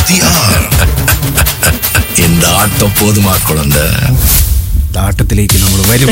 the hour. இந்த ஆட்டம் போதுமா குழந்தை ആട്ടത്തിലേക്ക് നമ്മൾ വരും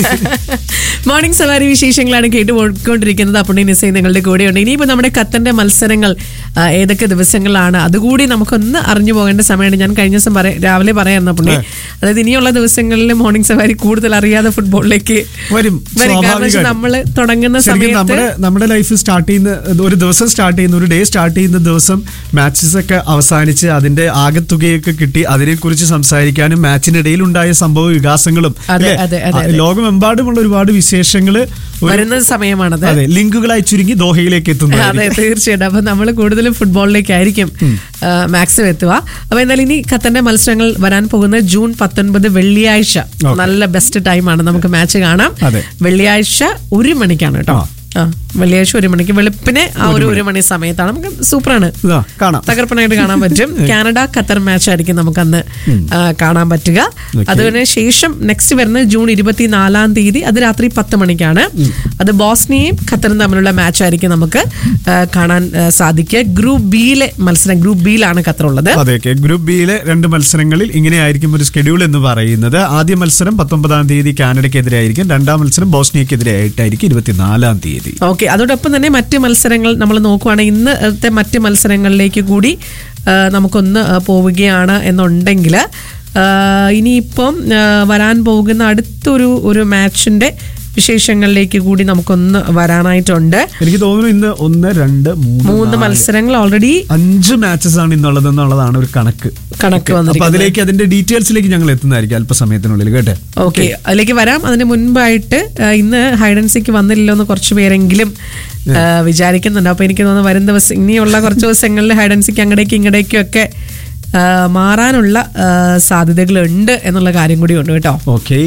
മോർണിംഗ് സവാരി വിശേഷങ്ങളാണ് കേട്ടുകൊണ്ടിരിക്കുന്നത് അപ്പോൾ നിസൈ നിങ്ങളുടെ കൂടെയുണ്ട് ഇനിയിപ്പോൾ നമ്മുടെ ഖത്തറിന്റെ മത്സരങ്ങൾ ആ, ഏതൊക്കെ ദിവസങ്ങളാണ് അതുകൂടി നമുക്കൊന്ന് അറിഞ്ഞു പോകേണ്ട സമയമാണ് ഞാൻ കഴിഞ്ഞ ദിവസം പറ രാവിലെ പറയായിരുന്നു പുള്ളി അതായത് ഇനിയുള്ള ദിവസങ്ങളിൽ മോർണിംഗ് സവാരി കൂടുതൽ അറിയാതെ ഫുട്ബോളിലേക്ക് വരും വരും കാരണം സ്വാഭാവികമായിട്ടും. നമ്മൾ തുടങ്ങുന്ന ശരിക്കും സമയത്ത് നമ്മുടെ നമ്മുടെ ലൈഫ് സ്റ്റാർട്ട് ചെയ്യുന്ന ഒരു ദിവസം സ്റ്റാർട്ട് ചെയ്യുന്ന ഒരു ഡേ സ്റ്റാർട്ട് ചെയ്യുന്ന ദിവസം മാച്ചസ് ഒക്കെ അവസാനിച്ച് അതിന്റെ ആകത്തുകയൊക്കെ കിട്ടി അതിനെക്കുറിച്ച് സംസാരിക്കാനും മാച്ചിനിടയിൽ ഉണ്ടായ സംഭവ വികാസങ്ങളും അതെ, അല്ലേ? അതെ, അതെ, ആ, അതെ. ലോകമെമ്പാടുമുള്ള ഒരുപാട് വിശേഷങ്ങള് ഒരു- വരുന്ന സമയമാണത് അതെ ലിങ്കുകളായി ചുരുങ്ങി ദോഹയിലേക്ക് അതെ എത്തുന്നത് തീർച്ചയായിട്ടും അപ്പൊ നമ്മൾ കൂടുതലും ഫുട്ബോളിലേക്കായിരിക്കും മാക്സിമം എത്തുക അപ്പൊ എന്നാൽ ഇനി ഖത്തറിന്റെ മത്സരങ്ങൾ വരാൻ പോകുന്ന ജൂൺ പത്തൊൻപത് വെള്ളിയാഴ്ച Okay. നല്ല ബെസ്റ്റ് ടൈമാണ് നമുക്ക് മാച്ച് കാണാം അതെ. വെള്ളിയാഴ്ച ഒരു മണിക്കാണ് കേട്ടോ ആ. ആ വെള്ളിയാഴ്ച ഒരു മണിക്ക് വെളുപ്പിനെ ആ ഒരു ഒരു മണി സമയത്താണ് നമുക്ക് സൂപ്പറാണ് ഇതാ, കാണാം തകർപ്പനായിട്ട് കാണാൻ പറ്റും കാനഡ ഖത്തർ മാച്ച് ആയിരിക്കും നമുക്ക് അന്ന് ആ, കാണാൻ പറ്റുക അതിന് ശേഷം നെക്സ്റ്റ് വരുന്നത് ജൂൺ ഇരുപത്തിനാലാം തീയതി അത് രാത്രി പത്ത് മണിക്കാണ് അത് ബോസ്നിയയും ഖത്തറും തമ്മിലുള്ള മാച്ച് ആയിരിക്കും നമുക്ക് ആ, കാണാൻ ആ, സാധിക്കുക ഗ്രൂപ്പ് ബിയിലെ മത്സരം ഗ്രൂപ്പ് ബിയിലാണ് ഖത്തർ ഉള്ളത് അതെ ഓക്കെ ഗ്രൂപ്പ് ബിയിലെ രണ്ട് മത്സരങ്ങളിൽ ഇങ്ങനെയായിരിക്കും ഒരു ഷെഡ്യൂൾ എന്ന് പറയുന്നത് ആദ്യ മത്സരം പത്തൊമ്പതാം തീയതി കാനഡയ്ക്കെതിരെ ആയിരിക്കും രണ്ടാം മത്സരം ബോസ്നിയക്കെതിരെ ആയിട്ടായിരിക്കും ഇരുപത്തിനാലാം തീയതി ഓക്കെ അതോടൊപ്പം തന്നെ മറ്റ് മത്സരങ്ങൾ നമ്മൾ നോക്കുവാണെങ്കിൽ ഇന്നത്തെ മറ്റ് മത്സരങ്ങളിലേക്ക് കൂടി ആ, നമുക്കൊന്ന് ആ, പോവുകയാണ് എന്നുണ്ടെങ്കിൽ ആ, ഇനിയിപ്പം ആ, വരാൻ പോകുന്ന അടുത്തൊരു ഒരു മാച്ചിന്റെ വിശേഷങ്ങളിലേക്ക് കൂടി നമുക്കൊന്ന് വരാനായിട്ടുണ്ട് എനിക്ക് തോന്നുന്നു ഇന്ന് ഒന്ന് രണ്ട് മൂന്ന് മൂന്ന് നാല്, മത്സരങ്ങൾ ഓൾറെഡി അഞ്ച് മാച്ചസ് ആണ് ഇന്നുള്ളത് എന്നുള്ളതാണ് ഒരു കണക്ക് കണക്ക് അപ്പൊ വന്നിരിക്കുന്നത് അതിലേക്ക് അതിന്റെ ഡീറ്റെയിൽസിലേക്ക് ഞങ്ങൾ എത്തുന്നതായിരിക്കും അല്പസമയത്തിനുള്ളിൽ കേട്ടെ ഓക്കെ അതിലേക്ക് വരാം അതിന് മുൻപായിട്ട് ആ, ഇന്ന് ഹൈഡൻസിക്ക് വന്നില്ലല്ലോ എന്ന് കുറച്ച് പേരെങ്കിലും ആ, വിചാരിക്കുന്നുണ്ട് അപ്പൊ എനിക്ക് തോന്നുന്നു വരും ദിവസം ഇനിയുള്ള കുറച്ച് ദിവസങ്ങളിൽ ഹൈഡൻസിക്ക് അങ്ങടേക്കും ഇങ്ങടേക്കും ഒക്കെ ആ, മാറാനുള്ള ആ, സാധ്യതകളുണ്ട് എന്നുള്ള കാര്യം കൂടി ഉണ്ട് കേട്ടോ ഓക്കെ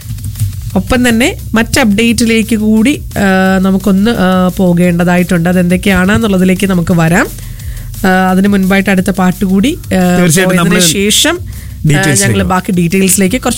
ഒപ്പം തന്നെ മറ്റ് അപ്ഡേറ്റിലേക്ക് കൂടി ആ, നമുക്കൊന്ന് ആ, പോകേണ്ടതായിട്ടുണ്ട് അതെന്തൊക്കെയാണെന്നുള്ളതിലേക്ക് നമുക്ക് വരാം ആ, അതിന് മുൻപായിട്ട് അടുത്ത പാട്ട് കൂടി ആ, തീർച്ചയായിട്ടും പോയതിന് നമ്മള് ശേഷം details ഞങ്ങൾ ലേക്ക് ബാക്കി ഡീറ്റെയിൽസിലേക്ക് കുറച്ച്